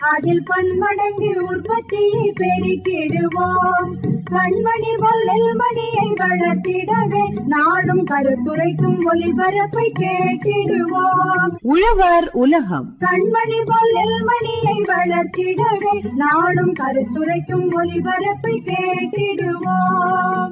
அதில் பன்மடங்கு உற்பத்தியை பெருக்கிடுவோம் கண்மணி பொல்லில் மணியை வளர்த்திடவே நாடும் கருத்துரைக்கும் ஒளிபரப்பை கேட்டிடுவோம் உழவர் உலகம் கண்மணி பொல்லில் மணியை வளர்த்திடவே நாடும் கருத்துரைக்கும் ஒளிபரப்பை கேட்டிடுவோம்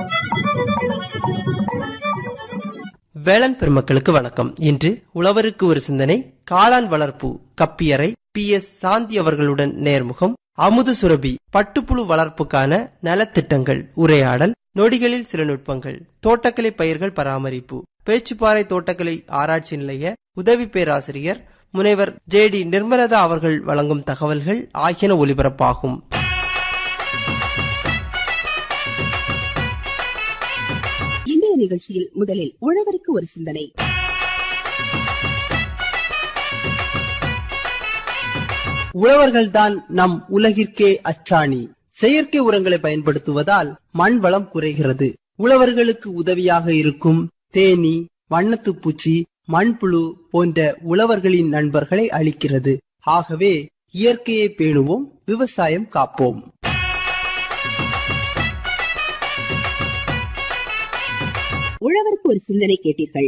வேளாண் பெருமக்களுக்கு வணக்கம் இன்று உழவருக்கு ஒரு சிந்தனை காளான் வளர்ப்பு கப்பியறை பி எஸ் சாந்தி அவர்களுடன் நேர்முகம் அமுது சுரபி பட்டுப்புழு வளர்ப்புக்கான நலத்திட்டங்கள் உரையாடல் நொடிகளில் சில நுட்பங்கள் தோட்டக்கலை பயிர்கள் பராமரிப்பு பேச்சுப்பாறை தோட்டக்கலை ஆராய்ச்சி நிலைய உதவி பேராசிரியர் முனைவர் ஜே டி நிர்மலதா அவர்கள் வழங்கும் தகவல்கள் ஆகியன ஒலிபரப்பாகும் இன்றைய நிகழ்ச்சியில் முதலில் உழவருக்கு ஒரு சிந்தனை உழவர்கள்தான் நம் உலகிற்கே அச்சாணி செயற்கை உரங்களை பயன்படுத்துவதால் மண் வளம் குறைகிறது உழவர்களுக்கு உதவியாக இருக்கும் தேனி வண்ணத்துப்பூச்சி மண்புழு போன்ற உழவர்களின் நண்பர்களை அளிக்கிறது ஆகவே இயற்கையை பேணுவோம் விவசாயம் காப்போம் உழவருக்கு ஒரு சிந்தனை கேட்டீர்கள்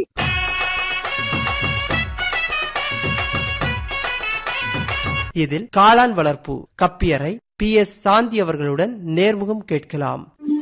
இதில் காளான் வளர்ப்பு கப்பியறை பி எஸ் சாந்தி அவர்களுடன் நேர்முகம் கேட்கலாம்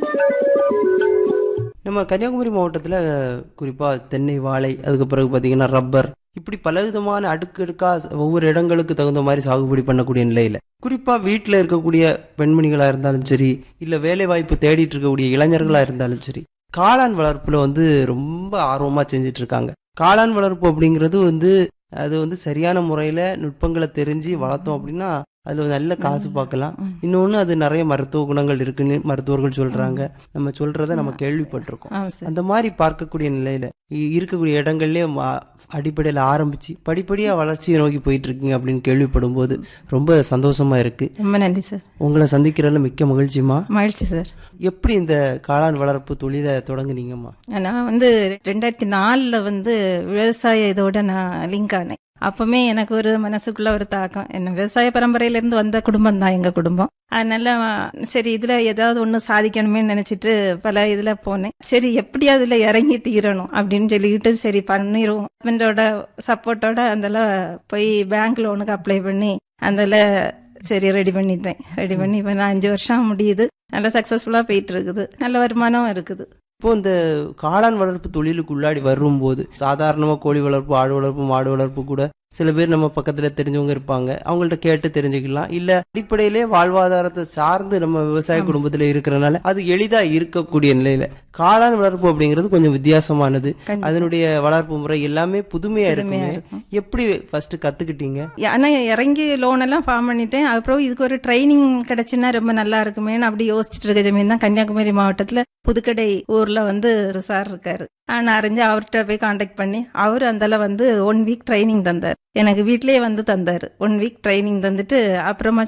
நம்ம கன்னியாகுமரி மாவட்டத்தில் குறிப்பா தென்னை வாழை அதுக்கு பிறகு பார்த்தீங்கன்னா ரப்பர் இப்படி பலவிதமான அடுக்கு அடுக்கா ஒவ்வொரு இடங்களுக்கு தகுந்த மாதிரி சாகுபடி பண்ணக்கூடிய நிலையில குறிப்பா வீட்டில் இருக்கக்கூடிய பெண்மணிகளா இருந்தாலும் சரி இல்ல வேலை வாய்ப்பு தேடிட்டு இருக்கக்கூடிய இளைஞர்களா இருந்தாலும் சரி காளான் வளர்ப்புல வந்து ரொம்ப ஆர்வமா செஞ்சுட்டு இருக்காங்க காளான் வளர்ப்பு அப்படிங்கிறது வந்து அது வந்து சரியான முறையில நுட்பங்களை தெரிஞ்சு வளர்த்தோம் அப்படின்னா அதுல நல்ல காசு பார்க்கலாம் இன்னொன்னு அது நிறைய மருத்துவ குணங்கள் இருக்குன்னு மருத்துவர்கள் சொல்றாங்க நம்ம சொல்றத நம்ம கேள்விப்பட்டிருக்கோம் ஆமா சார் அந்த மாதிரி பார்க்கக்கூடிய நிலையில இ- இருக்கக்கூடிய இடங்கள்லயே ம- அடிப்படையில ஆரம்பிச்சு படிப்படியா வளர்ச்சியை நோக்கி போயிட்டு இருக்கீங்க அப்படின்னு கேள்விப்படும் போது ரொம்ப சந்தோஷமா இருக்கு ரொம்ப நன்றி சார் உங்களை சந்திக்கிறதுல மிக்க மகிழ்ச்சிமா மகிழ்ச்சி சார் எப்படி இந்த காளான் வளர்ப்பு தொழிலை தொடங்குனீங்கம்மா நான் வந்து ரெண்டாயிரத்தி நாலுல வந்து விவசாய இதோட நான் லிங்க் ஆனேன் அப்பவுமே எனக்கு ஒரு மனசுக்குள்ள ஒரு தாக்கம் என்ன விவசாய பரம்பரையில இருந்து வந்த குடும்பம் தான் எங்க குடும்பம் அதனால சரி இதுல ஏதாவது ஒண்ணு சாதிக்கணுமே நினைச்சிட்டு பல இதுல போனேன் சரி எப்படி அதுல இறங்கி தீரணும் அப்படின்னு சொல்லிக்கிட்டு சரி பண்ணிடுவோம் ஹஸ்பண்டோட சப்போர்ட்டோட அதில் போய் பேங்க் லோனுக்கு அப்ளை பண்ணி அதில் சரி ரெடி பண்ணிட்டேன் ரெடி பண்ணி இப்போ நான் அஞ்சு வருஷம் முடியுது நல்லா சக்ஸஸ்ஃபுல்லாக போயிட்டு இருக்குது நல்ல வருமானம் இருக்குது இப்போ இந்த காளான் வளர்ப்பு தொழிலுக்கு உள்ளாடி வரும்போது சாதாரணமா கோழி வளர்ப்பு ஆடு வளர்ப்பு மாடு வளர்ப்பு கூட சில பேர் நம்ம பக்கத்துல தெரிஞ்சவங்க இருப்பாங்க அவங்கள்ட்ட கேட்டு தெரிஞ்சுக்கலாம் இல்ல அடிப்படையிலே வாழ்வாதாரத்தை சார்ந்து நம்ம விவசாய ஆமா. குடும்பத்துல இருக்கிறனால அது எளிதா இருக்கக்கூடிய நிலையில காளான் வளர்ப்பு அப்படிங்கிறது கொஞ்சம் வித்தியாசமானது கண்டிப்பா. அதனுடைய வளர்ப்பு முறை எல்லாமே புதுமையா புதுமையா இருக்குமே இருக்கும். எப்படி ஃபர்ஸ்ட் கத்துக்கிட்டீங்க ஆனா இறங்கி லோன் எல்லாம் ஃபார்ம் பண்ணிட்டேன் அப்புறம் இதுக்கு ஒரு ட்ரைனிங் கிடைச்சுன்னா ரொம்ப நல்லா இருக்குமேன்னு அப்படி யோசிச்சுட்டு இருக்க ஜமீன் தான் கன்னியாகுமரி மாவட்டத்துல புதுக்கடை ஊர்ல வந்து ஒரு சார் இருக்காரு நான் அறிஞ்சு அவர்கிட்ட போய் காண்டாக்ட் பண்ணி அவர் அந்தால வந்து ஒன் வீக் ட்ரைனிங் தந்தார் எனக்கு வீட்லயே வந்து தந்தாரு ஒன் வீக் ட்ரைனிங் தந்துட்டு அப்புறமா